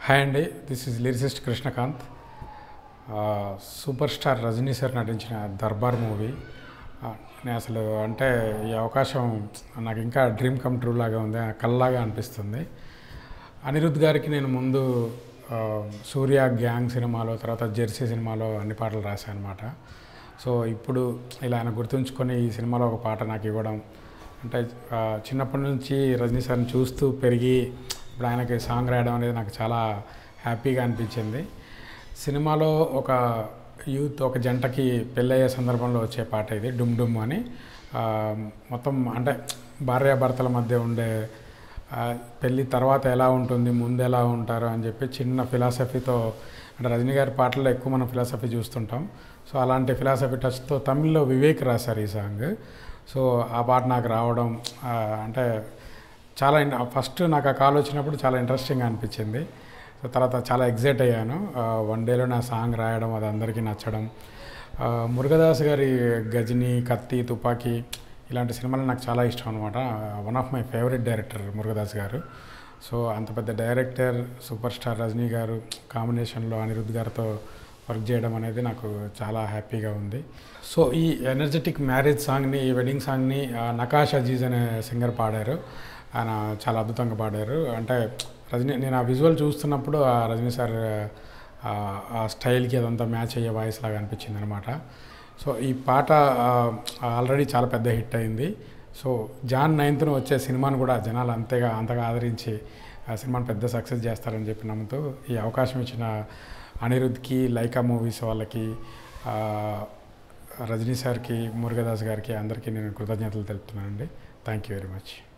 hi అండి this is lyricist Krishnakanth ఆ, super star Rajani sir నటించిన దర్బార్ మూవీ ఆ, నేను అసలు అంటే ఈ అవకాశం నాకు ఇంకా డ్రీమ్ కమ్ ట్రూ లాగా ఉంది ఆ కల్లాగా అనిపిస్తుంది అనిరుద్ గారికి నేను ముందు ఆ, సూర్య గ్యాంగ్ సినిమాలో తర్వాత జెర్సీ సినిమాలో అన్ని పాటలు రాశాను అనమాట సో ఇప్పుడు ఇలా ఆయన గుర్తుంచుకొని ఈ సినిమాలో ఒక పాట నాకు ఇవ్వడం అంటే ఆ, చిన్నప్పటి నుంచి రజనీ సార్ని చూస్తూ పెరిగి ఇప్పుడు ఆయనకి సాంగ్ రాయడం అనేది నాకు చాలా హ్యాపీగా అనిపించింది సినిమాలో ఒక యూత్ ఒక జంటకి పెళ్ళయ్యే సందర్భంలో వచ్చే పాట ఇది డుమ్ డుమ్ అని ఆ, మొత్తం అంటే భార్యాభర్తల మధ్య ఉండే ఆ, పెళ్ళి తర్వాత ఎలా ఉంటుంది ముందు ఎలా ఉంటారు అని చెప్పి చిన్న ఫిలాసఫీతో అంటే రజనీ గారి పాటల్లో ఎక్కువ మనం ఫిలాసఫీ చూస్తుంటాం సో అలాంటి ఫిలాసఫీ టచ్తో తమిళ్లో వివేక్ రాశారు ఈ సాంగ్ సో ఆ పాట నాకు రావడం ఆ, అంటే చాలా ఇన్- ఫస్ట్ నాకు ఆ కాల్ వచ్చినప్పుడు చాలా ఇంట్రెస్టింగ్గా అనిపించింది సో తర్వాత చాలా ఎగ్జైట్ అయ్యాను వన్ డేలో నా సాంగ్ రాయడం అది అందరికీ నచ్చడం ఆ, మురుగదాస్ గారి గజని కత్తి తుపాకీ ఇలాంటి సినిమాలు నాకు చాలా ఇష్టం అనమాట one of my favourite director Murugadoss గారు సో అంత పెద్ద డైరెక్టర్ సూపర్ స్టార్ రజనీ గారు కాంబినేషన్లో అనిరుద్ గారితో వర్క్ చేయడం అనేది నాకు చాలా హ్యాపీగా ఉంది సో ఈ ఎనర్జెటిక్ మ్యారేజ్ సాంగ్ని ఈ వెడ్డింగ్ సాంగ్ని ఆ, నకాష్ అజీజ్ అనే సింగర్ పాడారు ఆయన చాలా అద్భుతంగా పాడారు అంటే రజనీ నేను ఆ విజువల్ చూస్తున్నప్పుడు ఆ రజనీ సార్ ఆ, ఆ స్టైల్కి అదంతా మ్యాచ్ అయ్యే వాయిస్ లాగా అనిపించింది అనమాట సో ఈ పాట ఆల్రెడీ చాలా పెద్ద హిట్ అయింది సో జాన్ నైన్త్ను వచ్చే సినిమాను కూడా జనాలు అంతగా అంతగా ఆదరించి ఆ సినిమాను పెద్ద సక్సెస్ చేస్తారని చెప్పి నమ్ముతూ ఈ అవకాశం ఇచ్చిన అనిరుద్ధ్కి లైకా మూవీస్ వాళ్ళకి ఆ, రజనీ సార్కి మురుగదాస్ గారికి అందరికీ నేను కృతజ్ఞతలు తెలుపుతున్నానండి థ్యాంక్ యూ వెరీ మచ్